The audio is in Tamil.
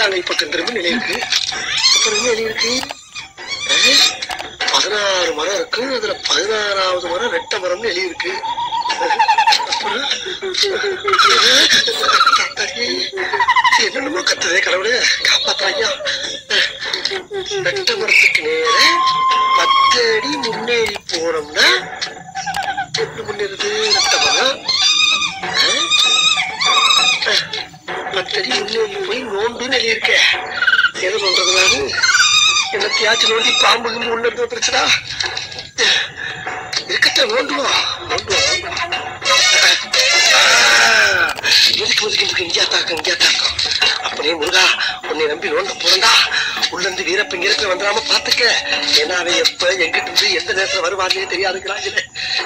நாட்டாங்கை பக்கம் திரும்ப நிலை இருக்கு அப்புறம் என்ன நிலை இருக்கு அஹ், பதினாறு மரம் இருக்கு அதுல பதினாறாவது மரம் ரெட்ட மரம்னு எழுதி இருக்கு அப்புறம் தாத்தாடி, என்னென்னமோ கத்துதே கடவுளே காப்பாத்தாயா ரெட்ட மரத்துக்கு நேர பத்து அடி முன்னேறி போனோம்னா எப்படி முன்னேறுது ரெட்ட மரம் அஹ், அஹ், பத்தடி முன்னேறி போய் நோண்டுன்னு எழுதியிருக்க என்ன பண்றது நானு என்னத்தையாச்சும் நோண்டி பாம்பு கிம்பு உள்ள இருந்த பிரச்சனை இருக்கத்தான் நோண்டுவோம் நோண்டுவோம் நோண்டுவோம். ஆ, எதுக்கு ஒதுக்கு இருக்கு இங்கேயா தாக்கம் இங்கேயா தாக்கம் அப்படியே முருகா உன்னை நம்பி நோண்ட போறண்டா உள்ள இருந்து வீரப்ப இங்க இருக்க வந்துடாம பாத்துக்க ஏன்னா அவன் எப்ப எங்கிட்ட இருந்து எந்த நேரத்துல வருவாங்கன்னு தெரியாதுங்கிறாங்களே